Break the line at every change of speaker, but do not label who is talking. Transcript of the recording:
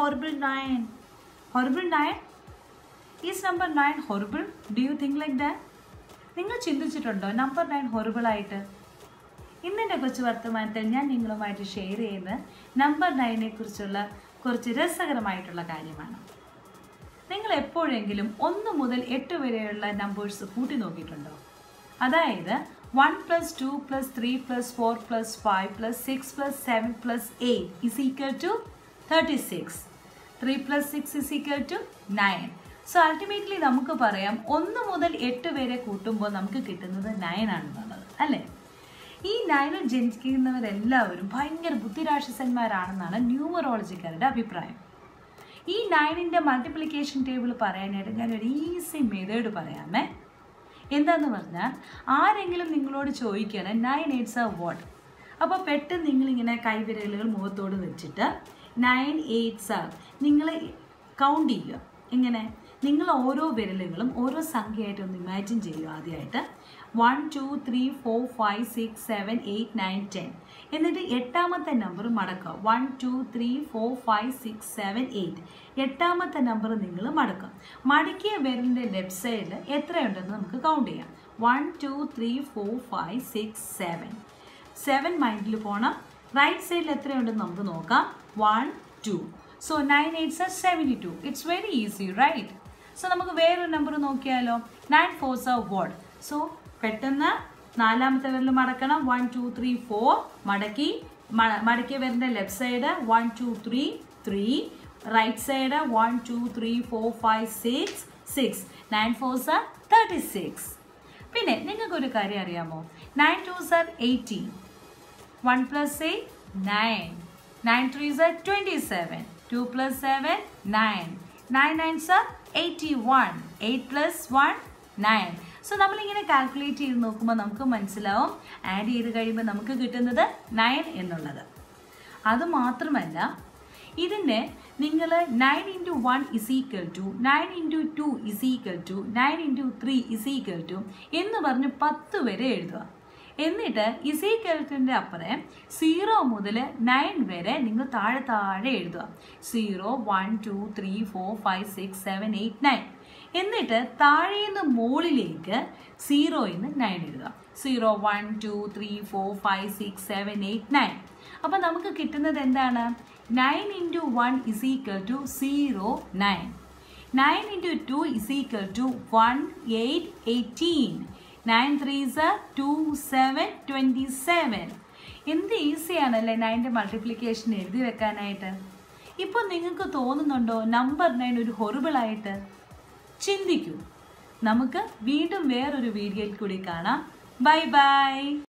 horrible 9? Horrible 9? Is number 9 horrible? Do you think like that? നിങ്ങൾ ചിന്തിച്ചിട്ടുണ്ടോ number nine horrible ആയിട്ട് ഇന്നെൻ്റെ കൊച്ചു വർത്തമാനത്തിൽ ഞാൻ നിങ്ങളുമായിട്ട് ഷെയർ ചെയ്യുന്ന നമ്പർ നയനെ കുറിച്ചുള്ള കുറച്ച് രസകരമായിട്ടുള്ള കാര്യമാണ് നിങ്ങൾ എപ്പോഴെങ്കിലും ഒന്ന് മുതൽ എട്ട് വരെയുള്ള നമ്പേഴ്സ് കൂട്ടി നോക്കിയിട്ടുണ്ടോ അതായത് one plus two plus three plus four plus five plus six plus seven plus eight is equal to thirty six three plus six is equal to nine so ultimately നമുക്ക് പറയാം ഒന്ന് മുതൽ എട്ട് വരെ കൂട്ടുമ്പോൾ നമുക്ക് കിട്ടുന്നത് നയൻ ആണെന്നുള്ളത് അല്ലേ ഈ നയനിൽ ജനിക്കുന്നവരെല്ലാവരും ഭയങ്കര ബുദ്ധിരാക്ഷസന്മാരാണെന്നാണ് ന്യൂമറോളജിക്കാരുടെ അഭിപ്രായം ഈ നയനിൻ്റെ മൾട്ടിപ്ലിക്കേഷൻ ടേബിൾ പറയാനായിട്ട് ഞാനൊരു ഈസി മെത്തേഡ് പറയാമേ എന്താന്ന് പറഞ്ഞാൽ ആരെങ്കിലും നിങ്ങളോട് ചോദിക്കുകയാണ് നയൻ എയ്റ്റ്സ് ആ വാട്ട് അപ്പോൾ പെട്ടെന്ന് നിങ്ങളിങ്ങനെ കൈവിരലുകൾ മുഖത്തോട് വെച്ചിട്ട് നയൻ എയ്റ്റ്സ് ആർ നിങ്ങൾ കൗണ്ട് ചെയ്യുക എങ്ങനെ നിങ്ങൾ ഓരോ വിരലുകളും ഓരോ സംഖ്യയായിട്ട് ഒന്ന് ഇമാജിൻ ചെയ്യുക ആദ്യമായിട്ട് one two three four five six seven eight nine ten എന്നിട്ട് എട്ടാമത്തെ നമ്പർ മടക്കുക one two three four five six seven eight എട്ടാമത്തെ നമ്പർ നിങ്ങൾ മടക്കുക മടക്കിയ വിരലിൻ്റെ ലെഫ്റ്റ് സൈഡിൽ എത്രയുണ്ടെന്ന് നമുക്ക് കൗണ്ട് ചെയ്യാം one two three four five six seven seven മൈൻഡിൽ പോകണം റൈറ്റ് സൈഡിൽ എത്രയുണ്ടെന്ന് നമുക്ക് നോക്കാം one two so nine eights are seventy two it's very easy right so നമുക്ക് വേറൊരു നമ്പർ നോക്കിയാലോ nine fours are what so പെട്ടെന്ന് നാലാമത്തെ വിരൽ മടക്കണം വൺ ടു ത്രീ ഫോർ മടക്കി മടക്കിയ വിരലിൻ്റെ left side one two three three right side one two three four five six six nine fours R thirty six പിന്നെ നിങ്ങൾക്കൊരു കാര്യം അറിയാമോ nine twos are eighteen one plus eight nine nine threes are twenty seven two plus seven nine nine nines are eighty one eight plus one nine so നമ്മളിങ്ങനെ calculate ചെയ്ത് നോക്കുമ്പോൾ നമുക്ക് മനസ്സിലാവും add ചെയ്ത് കഴിയുമ്പോൾ നമുക്ക് കിട്ടുന്നത് നയൻ എന്നുള്ളത് അത് മാത്രമല്ല ഇതിന് നിങ്ങൾ nine into one is equal to nine into two is equal to nine into three is equal to എന്ന് പറഞ്ഞ് പത്ത് വരെ എഴുതുക എന്നിട്ട് ഇസീക്കൽറ്റിൻ്റെ അപ്പുറം സീറോ മുതൽ നയൻ വരെ നിങ്ങൾ താഴെ താഴെ എഴുതുക zero one two three four five six seven eight nine എന്നിട്ട് താഴേന്ന് മുകളിലേക്ക് സീറോയിൽ നിന്ന് നയൻ എഴുതുക zero one two three four five six seven eight nine അപ്പോൾ നമുക്ക് കിട്ടുന്നത് എന്താണ് nine into one is equal to zero nine nine into two is equal to one eight eighteen nine threes two seven twenty seven എന്ത് ഈസിയാണല്ലേ നയൻ്റെ multiplication എഴുതി വെക്കാനായിട്ട് ഇപ്പോൾ നിങ്ങൾക്ക് തോന്നുന്നുണ്ടോ നമ്പർ നയൻ ഒരു ഹൊറിബിളായിട്ട് ചിന്തിക്കൂ നമുക്ക് വീണ്ടും വേറൊരു വീഡിയോയിൽ കൂടി കാണാം ബൈ ബൈ